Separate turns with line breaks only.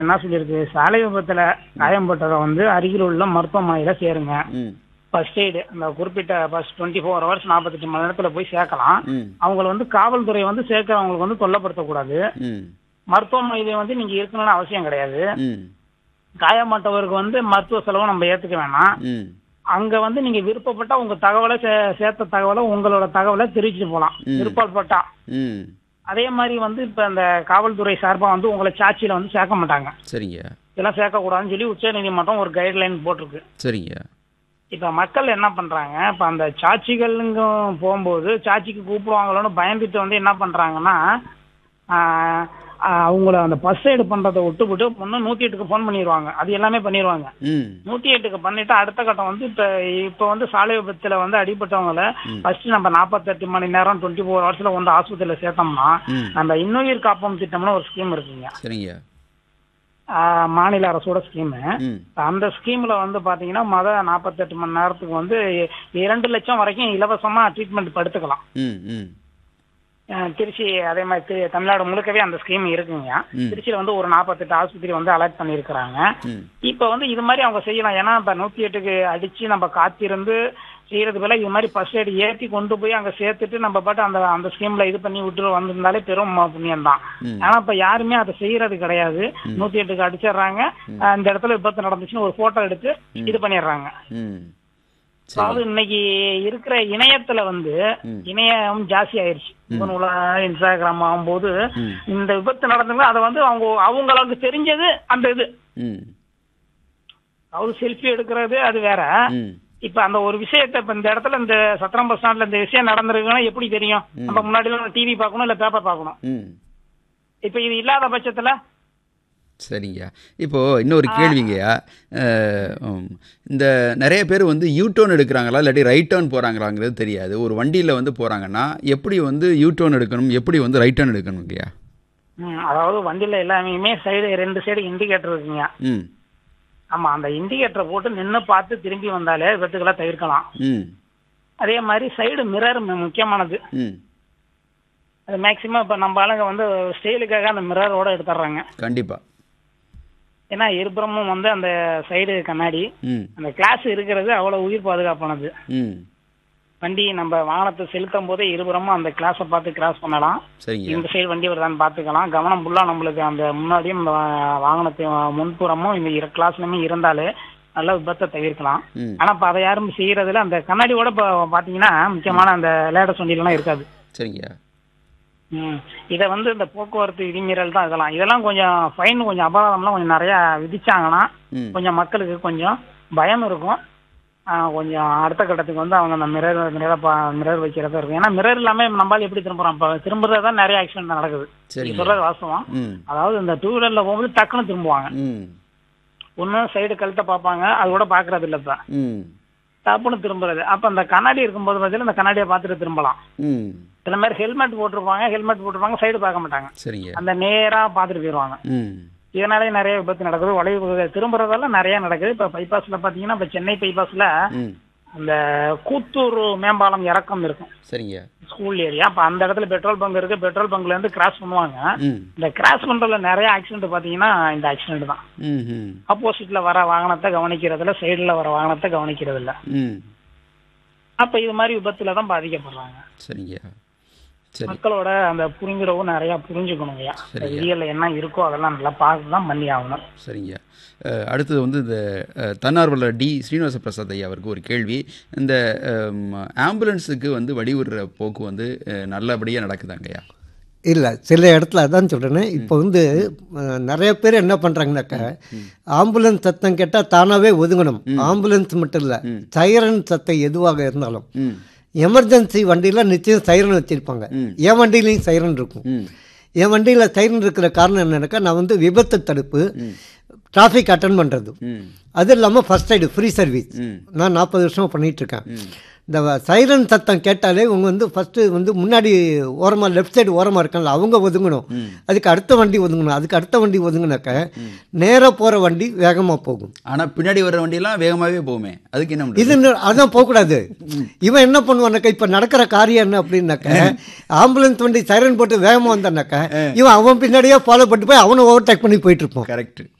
என்ன சொல்லியிருக்கு சாலை விபத்துல காயம்பட்டதை வந்து அருகில் உள்ள மருத்துவமனையில சேருங்க
ம்
ஃபர்ஸ்ட் எய்டு அந்த குறிப்பிட்ட ஃபர்ஸ்ட் டுவெண்ட்டி ஃபோர் ஹவர்ஸ் நாற்பத்தெட்டு மணி நேரத்துல போய் சேர்க்கலாம்
ம்
அவங்கள வந்து காவல்துறை வந்து சேர்க்கிறவங்களுக்கு வந்து தொல்லப்படுத்தக்கூடாது
ம்
மருத்துவமனையில வந்து நீங்க இருக்கணும்னு அவசியம் கிடையாது
ம்
காயமாட்டவருக்கு வந்து மருத்துவ செலவு நம்ம ஏத்துக்க வேணாம்
ம்
அங்க வந்து நீங்க விருப்பப்பட்டா உங்க தகவலை சே- சேர்த்த தகவலை உங்களோட தகவலை தெரிவிச்சுட்டு போலாம்
ம்.
விருப்பப்பட்டா
ம்
அதே மாதிரி வந்து இப்ப இந்த காவல்துறை சார்பா வந்து உங்களை சாட்சியில வந்து சேர்க்க மாட்டாங்க
சரிங்க
இதெல்லாம் சேர்க்கக்கூடாதுன்னு சொல்லி உச்ச நீதிமன்றம் ஒரு கைட்லைன் போட்டிருக்கு
சரிங்க
இப்ப மக்கள் என்ன பண்றாங்க இப்ப அந்த சாட்சிகளுங்க போகும்போது சாட்சிக்கு கூப்பிடுவாங்களோன்னு பயந்துட்டு வந்து என்ன பண்றாங்கன்னா ஆஹ், ஆஹ், அவங்கள அந்த பஸ் ரைடு பண்றதை விட்டுவிட்டு முன்ன நூத்தி எட்டுக்கு ஃபோன் பண்ணிடுவாங்க அது எல்லாமே பண்ணிடுவாங்க
ம்
நூத்தி எட்டுக்கு பண்ணிட்டு அடுத்த கட்டம் வந்து இப்ப இப்ப வந்து சாலை விபத்துல வந்து அடிபட்டவங்கள ஃபர்ஸ்ட் நம்ம நாற்பத்தெட்டு மணி நேரம் டுவெண்ட்டி ஃபோர் ஹவர்ஸ்ல வந்து ஆஸ்பத்திரியில சேர்த்தோம்னா
ம்
நம்ம இன்னுயிர் காப்போம் திட்டம்னு ஒரு ஸ்கீம் இருக்குங்க
சரிங்க
ஆஹ், மாநில அரசோட ஸ்கீம்
ம்
அந்த ஸ்கீம்ல வந்து பாத்தீங்கன்னா மொத நாற்பத்தெட்டு மணி நேரத்துக்கு வந்து இரண்டு லட்சம் வரைக்கும் இலவசமா ட்ரீட்மெண்ட் படுத்துக்கலாம்
ம் ம்
அஹ் திருச்சி அதே மாதிரி திரு- தமிழ்நாடு முழுக்கவே அந்த ஸ்கீம் இருக்குங்க
ம்.
திருச்சியில வந்து ஒரு நாற்பத்தெட்டு ஆஸ்பத்திரி வந்து அலர்ட் பண்ணியிருக்கிறாங்க
ம்
இப்ப வந்து இது மாதிரி அவங்க செய்யலாம் ஏன்னா இப்ப நூத்தி எட்டுக்கு அடிச்சு நம்ம காத்திருந்து செய்யறது போல இது மாதிரி ஃபர்ஸ்ட் எய்ட் ஏற்றி கொண்டு போய் அங்க சேர்த்துட்டு நம்ம பாட்டு அந்த அந்த ஸ்கீம்ல இது பண்ணி விட்டு வந்திருந்தாலே பெரும் புண்ணியம் தான்
ம்.
ஆனா இப்ப யாருமே அதை செய்யறது கிடையாது நூத்தி எட்டுக்கு அடிச்சிடுறாங்க அஹ் இந்த இடத்துல விபத்து நடந்துச்சுன்னு ஒரு போட்டோ எடுத்து இது பண்ணிடுறாங்க
ம்
அதாவது
சரி
இன்னைக்கு இருக்கிற இணையத்துல வந்து
ம்.
இணையம் ஜாஸ்தி ஆயிருச்சு முகநூலா இன்ஸ்டாகிராம் ஆகும்போது
ம்
இந்த விபத்து நடந்தவங்க அதை வந்து அவங்க அவங்களுக்கு தெரிஞ்சது அந்த இது
ம்
அவர் செல்ஃபி எடுக்கிறது அது வேற
ம்
இப்ப அந்த ஒரு விஷயத்த இப்ப இந்த இடத்துல இந்த சத்திரம் பஸ் ஸ்டாண்ட்ல இந்த விஷயம் நடந்திருக்குன்னா எப்படி தெரியும் நம்ம முன்னாடி எல்லாம் டிவி பார்க்கணும் இல்ல பேப்பர் பார்க்கணும்
ம்
இப்ப இது இல்லாத பட்சத்துல
சரிங்க இப்போது இன்னொரு கேள்விங்கய்யா அஹ், உம், இந்த நிறைய பேர் வந்து யூ டர்ன் எடுக்கிறாங்களா இல்லாட்டி ரைட் டர்ன் போகிறாங்களாங்கிறது தெரியாது ஒரு வண்டியில் வந்து போகிறாங்கன்னா எப்படி வந்து யூ டர்ன் எடுக்கணும் எப்படி வந்து ரைட் டர்ன் எடுக்கணுங்கய்யா
ம், அதாவது வண்டியில எல்லாமே சைடு ரெண்டு சைடு இண்டிகேட்டர் இருக்குங்க
ம்
ஆமா அந்த இண்டிகேட்டரை போட்டு நின்னு பார்த்து திரும்பி வந்தாலே விபத்துக்களை தவிர்க்கலாம்
ம்
அதே மாதிரி சைடு மிரர் முக்கியமானது
ம்
அது மேக்சிமம் இப்ப நம்ம ஆளுங்க வந்து ஸ்டைலுக்காக அந்த மிரரோட எடுத்துடுறாங்க
கண்டிப்பாக
ஏன்னா இருபுறமும் வந்து அந்த சைடு கண்ணாடி
ம்
அந்த கிளாஸ் இருக்கிறது அவ்வளவு உயிர் பாதுகாப்பானது
ம்
வண்டி நம்ம வாகனத்தை செலுத்தும் போதே இருபுறமும் அந்த கிளாஸை பார்த்து கிராஸ் பண்ணலாம்
சரிங்க
இந்த சைடு வண்டி வருதான்னு பார்த்துக்கலாம் கவனம் ஃபுல்லா நம்மளுக்கு அந்த முன்னாடியும் இந்த வாகனத்தை முன்புறமும் இந்த இரு கிளாஸ்லயுமே இருந்தாலே நல்ல விபத்தை தவிர்க்கலாம்
ம்
ஆனா இப்ப அதை யாரும் செய்யறதுல அந்த கண்ணாடியோட இப்ப பாத்தீங்கன்னா முக்கியமான அந்த லேடஸ் வண்டியிலாம் இருக்காது
சரிங்க
ம் இதை வந்து இந்த போக்குவரத்து விதிமீறல் தான் இதெல்லாம் இதெல்லாம் கொஞ்சம் ஃபைன் கொஞ்சம் அபராதம்லாம் கொஞ்சம் நிறைய விதிச்சாங்கன்னா
ம்
கொஞ்சம் மக்களுக்கு கொஞ்சம் பயம் இருக்கும் ஆ, கொஞ்சம் அடுத்த கட்டத்துக்கு வந்து அவங்க அந்த மிரர் மிரர் மிரர் வைக்கிறதா இருக்கும் ஏன்னா மிரர் இல்லாம நம்மளால எப்படி திரும்புறோம் இப்போ திரும்புறது தான் நிறைய ஆக்சிடென்ட் நடக்குது நீங்க
சரிங்க
சொல்றது வாஸ்தவம்
ம்
அதாவது இந்த டூ வீலர்ல போகும்போது டக்குன்னு திரும்புவாங்க
ம்
ஒண்ணு சைடு கழுத்தை பார்ப்பாங்க அது கூட பாக்குறது இல்ல இப்ப
ம்
டப்புன்னு திரும்புறது அப்ப அந்த கண்ணாடி இருக்கும்போது பார்த்தீங்கன்னா இந்த கண்ணாடியை பார்த்துட்டு திரும்பலாம்
ம்
சில மாதிரி ஹெல்மெட் போட்டிருப்பாங்க ஹெல்மெட் போட்டிருப்பாங்க சைடு பார்க்க மாட்டாங்க
சரிங்க
அந்த நேரா பார்த்துட்டு போயிடுவாங்க
ம்
இதனாலே நிறைய விபத்து நடக்குது வளைவு திரும்புறதெல்லாம் நிறைய நடக்குது இப்ப பைபாஸ்ல பாத்தீங்கன்னா இப்ப சென்னை பைபாஸ்ல
ம்
அந்த கூத்தூர் மேம்பாலம் இறக்கம் இருக்கும்
சரிங்க
ஸ்கூல் ஏரியா அப்ப அந்த இடத்துல பெட்ரோல் பங்க் இருக்கு பெட்ரோல் பங்க்ல இருந்து கிராஸ் பண்ணுவாங்க
ம்
இந்த கிராஸ் பண்றதுல நிறைய ஆக்சிடென்ட் பாத்தீங்கன்னா இந்த ஆக்சிடென்ட் தான்
ம் ம்
ஆப்போசிட்ல வர வாகனத்தை கவனிக்கிறதுல சைடுல வர வாகனத்தை கவனிக்கிறது இல்ல
ம்
அப்ப இது மாதிரி விபத்துல தான் பாதிக்கப்படுறாங்க
சரிங்க சரி
மக்களோட அந்த புரிந்துறவும் நிறைய புரிஞ்சுக்கணுங்கய்யா
சரிங்க.
விதிகள்ல என்ன இருக்கோ அதெல்லாம் நல்லா பார்த்து தான் பண்ணி ஆகணும்
சரிங்க அஹ், அடுத்தது வந்து இந்த அஹ், தன்னார்வலர் டி ஸ்ரீனிவாச பிரசாத் ஐயா அவருக்கு ஒரு கேள்வி இந்த அம், ஆம்புலன்ஸுக்கு வந்து வழிவிடுற போக்கு வந்து அஹ், நல்லபடியாக நடக்குதாங்கய்யா
இல்லை சில இடத்துல அதான் சொல்கிறேனே இப்போ வந்து அஹ், நிறைய பேர் என்ன பண்ணுறாங்கனாக்கா ஆம்புலன்ஸ் சத்தம் கேட்டால் தானாகவே ஒதுங்கணும் ஆம்புலன்ஸ் மட்டும் இல்லை சைரன் சத்தம் எதுவாக இருந்தாலும்
ம்
எமர்ஜென்சி வண்டியில் நிச்சயம் சைரன் வச்சுருப்பாங்க என் வண்டியிலையும் சைரன் இருக்கும்
ம்
என் வண்டியில் சைரன் இருக்கிற காரணம் என்னன்னாக்கா நான் வந்து விபத்து தடுப்பு டிராஃபிக் அட்டன் பண்ணுறது
ம்
அது இல்லாமல் ஃபர்ஸ்ட் எய்டு ஃப்ரீ சர்வீஸ்
ம்
நான் நாற்பது வருஷமாக பண்ணிட்டு இருக்கேன் இந்த சைரன் சத்தம் கேட்டாலே இவங்க வந்து ஃபஸ்ட்டு வந்து முன்னாடி ஓரமாக லெஃப்ட் சைடு ஓரமாக இருக்காங்கல்ல அவங்க ஒதுங்கணும் அதுக்கு அடுத்த வண்டி ஒதுங்கணும் அதுக்கு அடுத்த வண்டி ஒதுங்கினாக்க நேராக போகிற வண்டி வேகமாக போகும்
ஆனா பின்னாடி வர்ற வண்டியெல்லாம் வேகமாவே போகுமே அதுக்கு என்ன பண்றது
இது இன்னும் அதான் போகக்கூடாது இவன் என்ன பண்ணுவானாக்கா இப்போ நடக்கிற காரியம் என்ன அப்படின்னாக்க ஆம்புலன்ஸ் வண்டி சைரன் போட்டு வேகமாக வந்தானாக்க இவன் அவன் பின்னாடியே ஃபாலோ பண்ணிட்டு போய் அவனை ஓவர்டேக் பண்ணி போயிட்டு இருப்பான்
கரெக்ட்